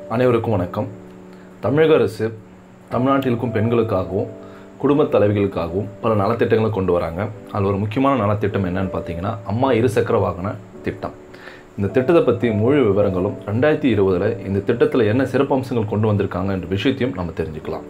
அனைவருக்கும் வணக்கம் தமிழக அரசு தமிழ்நாட்டில் இருக்கும் பெண்களுக்காகவும் குடும்பத் தலைவிகளுக்காகவும் பல நலத்திட்டங்களை கொண்டு வராங்க அதில் ஒரு முக்கியமான நலத்திட்டம் என்னன்னு பார்த்தீங்கன்னா அம்மா இருசக்கர வாகன திட்டம் இந்த திட்டத்தை பற்றி முழு விவரங்களும் ரெண்டாயிரத்தி இருபதில் இந்த திட்டத்தில் என்ன சிறப்பம்சங்கள் கொண்டு வந்திருக்காங்க என்ற விஷயத்தையும் நம்ம தெரிஞ்சுக்கலாம்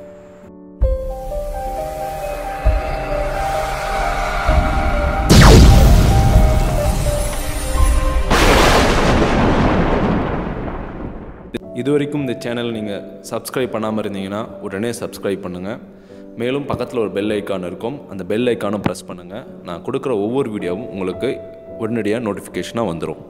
இதுவரைக்கும் இந்த சேனல் நீங்கள் சப்ஸ்கிரைப் பண்ணாமல் இருந்தீங்கன்னா உடனே சப்ஸ்கிரைப் பண்ணுங்கள் மேலும் பக்கத்தில் ஒரு பெல் ஐக்கான் இருக்கும் அந்த பெல் ஐக்கானும் ப்ரெஸ் பண்ணுங்கள் நான் கொடுக்குற ஒவ்வொரு வீடியோவும் உங்களுக்கு உடனடியாக நோட்டிஃபிகேஷனாக வந்துடும்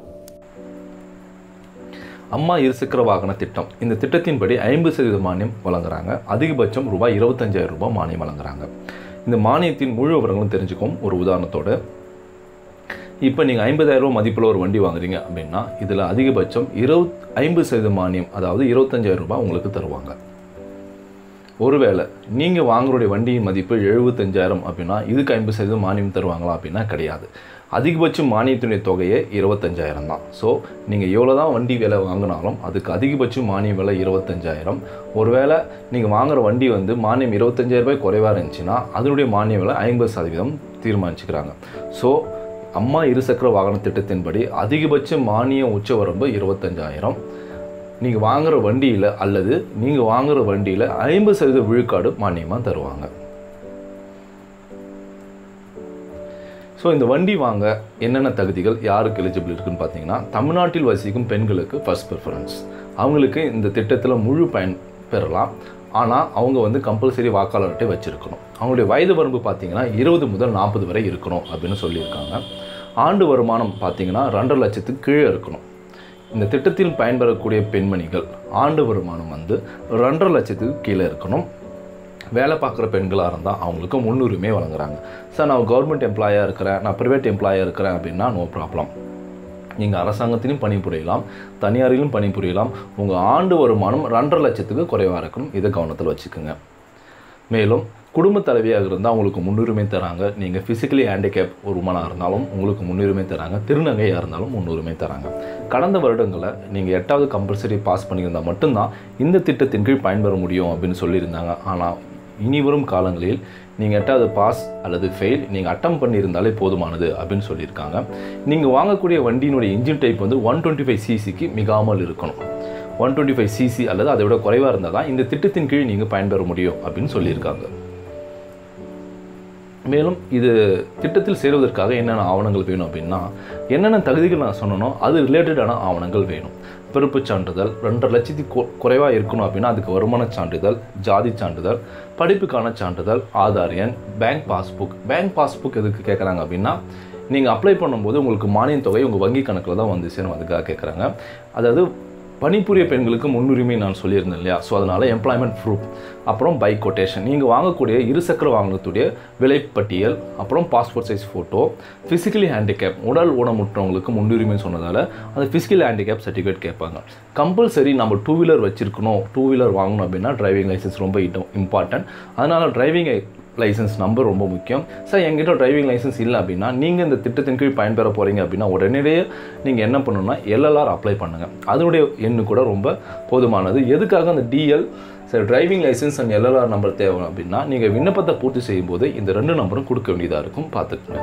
அம்மா இருசக்கர வாகன திட்டம் இந்த திட்டத்தின்படி ஐம்பது சதவீத மானியம் வழங்குறாங்க அதிகபட்சம் ரூபாய் இருபத்தஞ்சாயிரம் ரூபாய் மானியம் வழங்குறாங்க இந்த மானியத்தின் முழு விவரங்களும் தெரிஞ்சுக்கும் ஒரு உதாரணத்தோடு இப்போ நீங்கள் ஐம்பதாயிரம் ரூபாய் மதிப்பில் ஒரு வண்டி வாங்குறீங்க அப்படின்னா இதில் அதிகபட்சம் இருபத் ஐம்பது சதவீத மானியம் அதாவது இருபத்தஞ்சாயிரம் ரூபாய் உங்களுக்கு தருவாங்க ஒருவேளை நீங்கள் வாங்குறோடைய வண்டியின் மதிப்பு எழுபத்தஞ்சாயிரம் அப்படின்னா இதுக்கு ஐம்பது சதவீதம் மானியம் தருவாங்களா அப்படின்னா கிடையாது அதிகபட்சம் மானியத்தினுடைய தொகையே இருபத்தஞ்சாயிரம் தான் ஸோ நீங்கள் எவ்வளோ தான் வண்டி விலை வாங்கினாலும் அதுக்கு அதிகபட்சம் மானிய விலை இருபத்தஞ்சாயிரம் ஒருவேளை நீங்கள் வாங்குற வண்டி வந்து மானியம் இருபத்தஞ்சாயிரம் ரூபாய் குறைவாக இருந்துச்சுன்னா அதனுடைய மானிய விலை ஐம்பது சதவீதம் தீர்மானிச்சுக்கிறாங்க ஸோ அம்மா இருசக்கர வாகன திட்டத்தின்படி அதிகபட்ச மானிய உச்சவரம்பு இருபத்தஞ்சாயிரம் நீங்கள் வாங்குகிற வண்டியில் அல்லது நீங்கள் வாங்குகிற வண்டியில் ஐம்பது சதவீத விழுக்காடு மானியமாக தருவாங்க ஸோ இந்த வண்டி வாங்க என்னென்ன தகுதிகள் யாருக்கு எலிஜிபிள் இருக்குன்னு பார்த்தீங்கன்னா தமிழ்நாட்டில் வசிக்கும் பெண்களுக்கு ஃபர்ஸ்ட் ப்ரிஃபரன்ஸ் அவங்களுக்கு இந்த திட்டத்தில் முழு பயன் பெறலாம் ஆனால் அவங்க வந்து கம்பல்சரி வாக்காளர் அட்டை வச்சுருக்கணும் அவங்களுடைய வயது வரம்பு பார்த்தீங்கன்னா இருபது முதல் நாற்பது வரை இருக்கணும் அப்படின்னு சொல்லியிருக்காங்க ஆண்டு வருமானம் பார்த்தீங்கன்னா ரெண்டரை லட்சத்துக்கு கீழே இருக்கணும் இந்த திட்டத்தில் பயன்பெறக்கூடிய பெண்மணிகள் ஆண்டு வருமானம் வந்து ரெண்டரை லட்சத்துக்கு கீழே இருக்கணும் வேலை பார்க்குற பெண்களாக இருந்தால் அவங்களுக்கு முன்னுரிமை வழங்குறாங்க சார் நான் கவர்மெண்ட் எம்ப்ளாயாக இருக்கிறேன் நான் ப்ரைவேட் எம்ப்ளாயாக இருக்கிறேன் அப்படின்னா நோ ப்ராப்ளம் நீங்கள் அரசாங்கத்திலும் பணிபுரியலாம் தனியாரிலும் பணிபுரியலாம் உங்கள் ஆண்டு வருமானம் ரெண்டரை லட்சத்துக்கு குறைவாக இருக்கணும் இதை கவனத்தில் வச்சுக்கோங்க மேலும் குடும்ப தலைவியாக இருந்தால் உங்களுக்கு முன்னுரிமை தராங்க நீங்கள் ஃபிசிக்கலி ஹேண்டிகேப் ஒரு உமனாக இருந்தாலும் உங்களுக்கு முன்னுரிமை தராங்க திருநங்கையாக இருந்தாலும் முன்னுரிமை தராங்க கடந்த வருடங்களில் நீங்கள் எட்டாவது கம்பல்சரி பாஸ் பண்ணியிருந்தால் மட்டும்தான் இந்த திட்டத்தின் கீழ் பயன்பெற முடியும் அப்படின்னு சொல்லியிருந்தாங்க ஆனால் இனி வரும் காலங்களில் நீங்கள் எட்டாவது பாஸ் அல்லது ஃபெயில் நீங்கள் அட்டம் பண்ணியிருந்தாலே போதுமானது அப்படின்னு சொல்லியிருக்காங்க நீங்கள் வாங்கக்கூடிய வண்டியினுடைய இன்ஜின் டைப் வந்து ஒன் டுவெண்ட்டி ஃபைவ் சிசிக்கு மிகாமல் இருக்கணும் ஒன் டுவெண்ட்டி ஃபைவ் சிசி அல்லது அதை விட குறைவாக இருந்தால் தான் இந்த திட்டத்தின் கீழ் நீங்கள் பயன்பெற முடியும் அப்படின்னு சொல்லியிருக்காங்க மேலும் இது திட்டத்தில் சேருவதற்காக என்னென்ன ஆவணங்கள் வேணும் அப்படின்னா என்னென்ன தகுதிகள் நான் சொன்னனோ அது ரிலேட்டடான ஆவணங்கள் வேணும் பிறப்புச் சான்றிதழ் ரெண்டரை லட்சத்தி குறைவாக இருக்கணும் அப்படின்னா அதுக்கு வருமான சான்றிதழ் ஜாதி சான்றிதழ் படிப்புக்கான சான்றிதழ் ஆதார் எண் பேங்க் பாஸ்புக் பேங்க் பாஸ்புக் எதுக்கு கேட்குறாங்க அப்படின்னா நீங்கள் அப்ளை பண்ணும்போது உங்களுக்கு மானிய தொகை உங்கள் வங்கி கணக்கில் தான் வந்து சேரும் அதுக்காக கேட்குறாங்க அதாவது பணிபுரிய பெண்களுக்கு முன்னுரிமை நான் சொல்லியிருந்தேன் இல்லையா ஸோ அதனால் எம்ப்ளாய்மெண்ட் ப்ரூஃப் அப்புறம் பைக் கொட்டேஷன் நீங்கள் வாங்கக்கூடிய இருசக்கர வாகனத்துடைய விலைப்பட்டியல் அப்புறம் passport size photo physically handicap உடல் ஊனமுற்றவங்களுக்கு முன்னுரிமை சொன்னதால் அந்த ஃபிசிக்கல் ஹேண்டிகேப் சர்டிஃபிகேட் கேட்பாங்க கம்பல்சரி நம்ம டூ வீலர் வச்சுருக்கணும் டூ வீலர் வாங்கணும் அப்படின்னா டிரைவிங் லைசன்ஸ் ரொம்ப இம்பார்ட்டன்ட் அதனால் டிரைவிங் லைசன்ஸ் நம்பர் ரொம்ப முக்கியம் சார் என்கிட்ட டிரைவிங் லைசன்ஸ் இல்லை அப்படின்னா நீங்கள் இந்த திட்டத்தின் கீழ் பயன்பெற போகிறீங்க அப்படின்னா உடனடியே நீங்கள் என்ன பண்ணணும்னா எல்எல்ஆர் அப்ளை பண்ணுங்கள் அதனுடைய எண்ணு கூட ரொம்ப போதுமானது எதுக்காக அந்த DL sir driving licence and LLR number தேவை அப்படின்னா நீங்கள் விண்ணப்பத்தை பூர்த்தி செய்யும்போது இந்த ரெண்டு நம்பரும் கொடுக்க வேண்டியதாக இருக்கும் பார்த்துக்கோங்க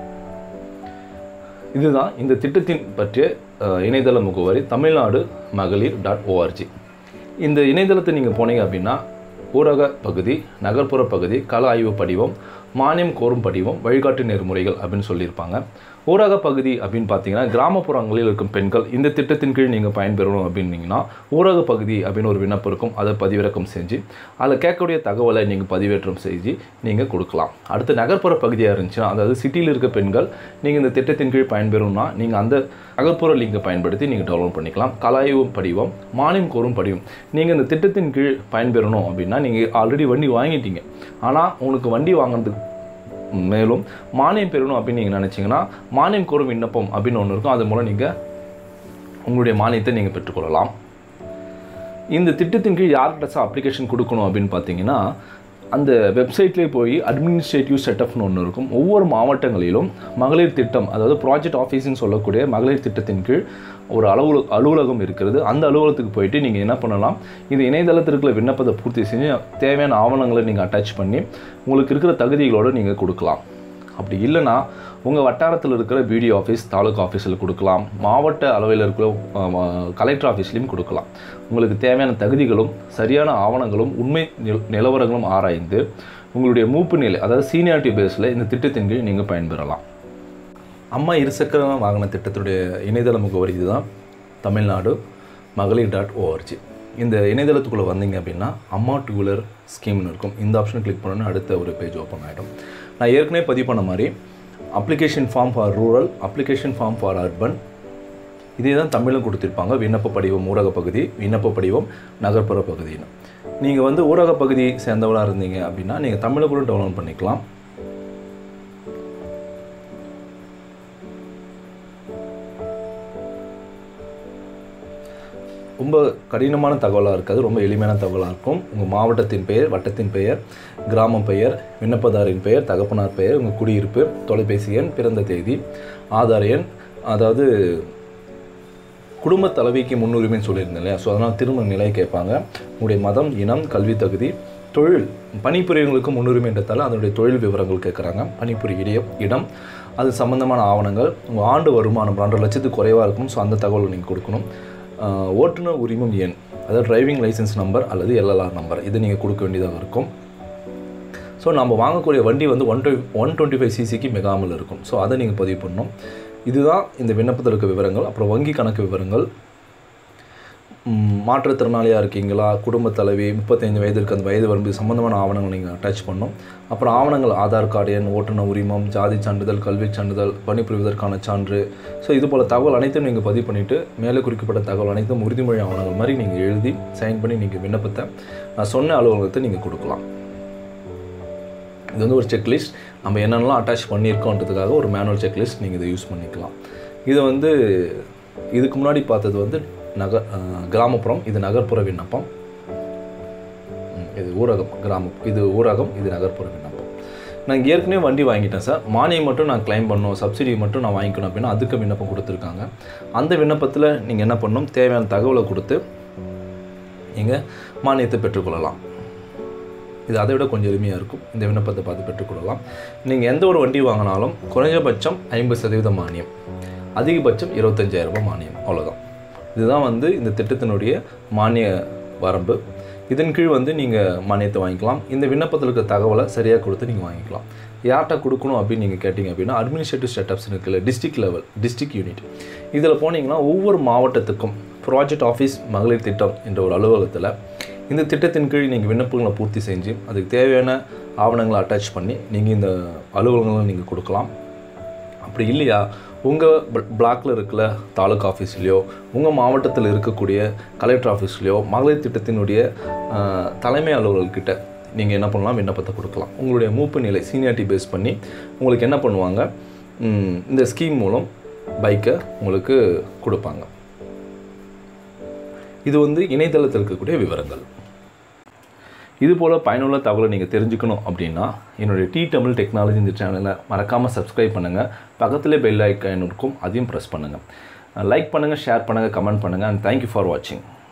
இதுதான் இந்த திட்டத்தின் பற்றிய இணையதள முகவரி தமிழ்நாடு மகளிர் டாட் ஓஆர்ஜி இந்த இணையதளத்தை நீங்கள் போனீங்க அப்படின்னா ஊரக பகுதி நகர்ப்புற பகுதி கள ஆய்வு படிவம் மானியம் கோரும் படிவம் வழிகாட்டு நெறிமுறைகள் அப்படின்னு சொல்லியிருப்பாங்க ஊரக பகுதி அப்படின்னு பார்த்தீங்கன்னா கிராமப்புறங்களில் இருக்கும் பெண்கள் இந்த திட்டத்தின் கீழ் நீங்கள் பயன்பெறணும் அப்படின்னீங்கன்னா ஊரக பகுதி அப்படின்னு ஒரு விண்ணப்பம் இருக்கும் அதை பதிவிறக்கம் செஞ்சு அதில் கேட்கக்கூடிய தகவலை நீங்கள் பதிவேற்றம் செஞ்சு நீங்கள் கொடுக்கலாம் அடுத்து நகர்ப்புற பகுதியாக இருந்துச்சுன்னா அதாவது சிட்டியில் இருக்க பெண்கள் நீங்கள் இந்த திட்டத்தின் கீழ் பயன்பெறணும்னா நீங்கள் அந்த நகர்ப்புற லிங்கை பயன்படுத்தி நீங்கள் டவுன்லோட் பண்ணிக்கலாம் கலாய்வு படிவம் மானியம் கோரும் படிவம் நீங்கள் இந்த திட்டத்தின் கீழ் பயன்பெறணும் அப்படின்னா நீங்கள் ஆல்ரெடி வண்டி வாங்கிட்டீங்க ஆனால் உங்களுக்கு வண்டி வாங்குறதுக்கு மேலும் மானியம் பெறணும் அப்படின்னு நீங்கள் நினச்சிங்கன்னா மானியம் கோரும் விண்ணப்பம் அப்படின்னு ஒன்று இருக்கும் அது மூலம் நீங்கள் உங்களுடைய மானியத்தை நீங்கள் பெற்றுக்கொள்ளலாம் இந்த திட்டத்தின் கீழ் யார்கிட்ட அப்ளிகேஷன் கொடுக்கணும் அப்படின்னு பார்த்தீங்கன்னா அந்த வெப்சைட்லேயே போய் அட்மினிஸ்ட்ரேட்டிவ் செட்டப்னு ஒன்று இருக்கும் ஒவ்வொரு மாவட்டங்களிலும் மகளிர் திட்டம் அதாவது ப்ராஜெக்ட் ஆஃபீஸ்னு சொல்லக்கூடிய மகளிர் திட்டத்தின் கீழ் ஒரு அலுவல அலுவலகம் இருக்கிறது அந்த அலுவலகத்துக்கு போயிட்டு நீங்கள் என்ன பண்ணலாம் இந்த இணையதளத்திற்குள்ள விண்ணப்பத்தை பூர்த்தி செஞ்சு தேவையான ஆவணங்களை நீங்கள் அட்டாச் பண்ணி உங்களுக்கு இருக்கிற தகுதிகளோடு நீங்கள் கொடுக்கலாம் அப்படி இல்லைன்னா உங்கள் வட்டாரத்தில் இருக்கிற பிடிஓ ஆஃபீஸ் தாலுகா ஆஃபீஸில் கொடுக்கலாம் மாவட்ட அளவில் இருக்கிற அஹ், கலெக்டர் ஆஃபீஸ்லையும் கொடுக்கலாம் உங்களுக்கு தேவையான தகுதிகளும் சரியான ஆவணங்களும் உண்மை நில- நிலவரங்களும் ஆராய்ந்து உங்களுடைய மூப்பு நிலை அதாவது சீனியாரிட்டி பேஸில் இந்த திட்டத்தின் கீழ் நீங்கள் பயன்பெறலாம் அம்மா இருசக்கர வாகன திட்டத்துடைய இணையதள முகவரி இதுதான் தமிழ்நாடு மகளிர் டாட் ஓஆர்ஜி இந்த இணையதளத்துக்குள்ளே வந்தீங்க அப்படின்னா அம்மா டூ வீலர் ஸ்கீம்னு இருக்கும் இந்த ஆப்ஷனை கிளிக் பண்ணோன்னா அடுத்த ஒரு பேஜ் ஓப்பன் ஆகிடும் நான் ஏற்கனவே பதிவு பண்ண மாதிரி application form for rural application form for urban இதே தான் தமிழும் கொடுத்துருப்பாங்க விண்ணப்ப படிவம் ஊரக பகுதி விண்ணப்ப படிவம் நகர்ப்புற பகுதின்னு நீங்கள் வந்து ஊரக பகுதி சேர்ந்தவராக இருந்தீங்க அப்படின்னா நீங்கள் தமிழை கூட டவுன்லோட் பண்ணிக்கலாம் ரொம்ப கடினமான தகவலாக இருக்காது ரொம்ப எளிமையான தகவலாக இருக்கும் உங்கள் மாவட்டத்தின் பெயர் வட்டத்தின் பெயர் கிராமம் பெயர் விண்ணப்பதாரின் பெயர் தகப்பனார் பெயர் உங்கள் குடியிருப்பு தொலைபேசி எண் பிறந்த தேதி ஆதார் எண் அதாவது குடும்ப தலைவிக்கு முன்னுரிமைன்னு சொல்லியிருந்தேன் இல்லையா ஸோ அதனால் திருமண நிலை கேட்பாங்க உங்களுடைய மதம் இனம் கல்வி தகுதி தொழில் பணிபுரியவங்களுக்கு முன்னுரிமைன்றதால அதனுடைய தொழில் விவரங்கள் கேட்குறாங்க பணிபுரிய இடம் அது சம்பந்தமான ஆவணங்கள் உங்கள் ஆண்டு வருமானம் ரெண்டரை லட்சத்துக்கு குறைவாக இருக்கும் ஸோ அந்த தகவல் நீங்கள் கொடுக்கணும் ஆஹ் ஓட்டுநர் உரிமம் எண் அதாவது டிரைவிங் லைசன்ஸ் நம்பர் அல்லது எல்எல்ஆர் நம்பர் இதை நீங்கள் கொடுக்க வேண்டியதாக இருக்கும் ஸோ நம்ம வாங்கக்கூடிய வண்டி வந்து ஒன் டுவெ ஒன் டுவெண்ட்டி ஃபைவ் சிசிக்கு மிகாமல் இருக்கும் ஸோ அதை நீங்கள் பதிவு பண்ணணும் இதுதான் இந்த விண்ணப்பத்தில் இருக்க விவரங்கள் அப்புறம் வங்கி கணக்கு விவரங்கள் ம், மாற்றுத்திறனாளியாக இருக்கீங்களா குடும்ப தலைவி முப்பத்தைந்து வயதிற்கு அந்த வயது வரம்பு சம்மந்தமான ஆவணங்கள் நீங்கள் அட்டாச் பண்ணணும் அப்புறம் ஆவணங்கள் ஆதார் கார்டு எண் ஓட்டுநர் உரிமம் ஜாதி சான்றிதழ் கல்விச் சான்றிதழ் பணிபுரிவதற்கான சான்று ஸோ இது போல் தகவல் அனைத்தும் நீங்கள் பதிவு பண்ணிவிட்டு மேலே குறிக்கப்பட்ட தகவல் அனைத்தும் உறுதிமொழி ஆவணங்கள் மாதிரி நீங்கள் எழுதி சைன் பண்ணி நீங்கள் விண்ணப்பத்தை நான் சொன்ன அலுவலகத்தை நீங்கள் கொடுக்கலாம் இது வந்து ஒரு செக்லிஸ்ட் நம்ம என்னென்னலாம் அட்டாச் பண்ணியிருக்கோன்றதுக்காக ஒரு மேனுவல் செக்லிஸ்ட் நீங்கள் இதை யூஸ் பண்ணிக்கலாம் இது வந்து இதுக்கு முன்னாடி பார்த்தது வந்து நகர் அஹ், கிராமப்புறம் இது நகர்ப்புற விண்ணப்பம் ம், இது ஊரகம் கிராமம் இது ஊரகம் இது நகர்ப்புற விண்ணப்பம் நான் ஏற்கனவே வண்டி வாங்கிட்டேன் சார் மானியம் மட்டும் நான் க்ளைம் பண்ணணும் சப்சிடி மட்டும் நான் வாங்கிக்கணும் அப்படின்னா அதுக்கு விண்ணப்பம் கொடுத்துருக்காங்க அந்த விண்ணப்பத்தில் நீங்கள் என்ன பண்ணணும் தேவையான தகவலை கொடுத்து நீங்கள் மானியத்தை பெற்றுக்கொள்ளலாம் இது அதை விட கொஞ்சம் எளிமையாக இருக்கும் இந்த விண்ணப்பத்தை பார்த்து பெற்றுக்கொள்ளலாம் நீங்கள் எந்த ஒரு வண்டி வாங்கினாலும் குறைஞ்சபட்சம் ஐம்பது சதவீத மானியம் அதிகபட்சம் இருபத்தஞ்சாயிரம் ரூபாய் மானியம் அவ்வளோதான் இதுதான் வந்து இந்த திட்டத்தினுடைய மானிய வரம்பு இதன் கீழ் வந்து நீங்கள் மானியத்தை வாங்கிக்கலாம் இந்த விண்ணப்பத்தில் இருக்க தகவலை சரியாக கொடுத்து நீங்கள் வாங்கிக்கலாம் யார்கிட்ட கொடுக்கணும் அப்படின்னு நீங்கள் கேட்டிங்க அப்படின்னா அட்மினிஸ்ட்ரேட்டிவ் ஸ்டேட்டப்ஸ் இருக்குல்ல டிஸ்ட்ரிக்ட் லெவல் டிஸ்ட்ரிக்ட் யூனிட் இதில் போனீங்கன்னா ஒவ்வொரு மாவட்டத்துக்கும் ப்ராஜெக்ட் ஆஃபீஸ் மகளிர் திட்டம் என்ற ஒரு அலுவலகத்தில் இந்த திட்டத்தின் கீழ் நீங்கள் விண்ணப்பங்களை பூர்த்தி செஞ்சு அதுக்கு தேவையான ஆவணங்களை அட்டாச் பண்ணி நீங்கள் இந்த அலுவலகங்களை நீங்கள் கொடுக்கலாம் அப்படி இல்லையா உங்கள் பிளாக்ல இருக்கிற தாலுக்கா ஆஃபீஸ்லேயோ உங்கள் மாவட்டத்தில் இருக்கக்கூடிய கலெக்டர் ஆஃபீஸ்லேயோ மகளிர் திட்டத்தினுடைய ஆஹ், தலைமை அலுவலர்கிட்ட நீங்கள் என்ன பண்ணலாம் விண்ணப்பத்தை கொடுக்கலாம் உங்களுடைய மூப்பு நிலை சீனியாரிட்டி பேஸ் பண்ணி உங்களுக்கு என்ன பண்ணுவாங்க ம், இந்த ஸ்கீம் மூலம் பைக்கை உங்களுக்கு கொடுப்பாங்க இது வந்து இணையதளத்தில் இருக்கக்கூடிய விவரங்கள் இது போல் பயனுள்ள தகவலை நீங்கள் தெரிஞ்சுக்கணும் அப்படின்னா என்னுடைய டி தமிழ் டெக்னாலஜி இந்த சேனலை மறக்காமல் சப்ஸ்கிரைப் பண்ணுங்கள் பக்கத்திலே பெல் ஐக்கான் இருக்கும் அதையும் ப்ரெஸ் பண்ணுங்கள் லைக் பண்ணுங்கள் ஷேர் பண்ணுங்கள் கமெண்ட் பண்ணுங்கள் அண்ட் தேங்க்யூ ஃபார் வாட்சிங்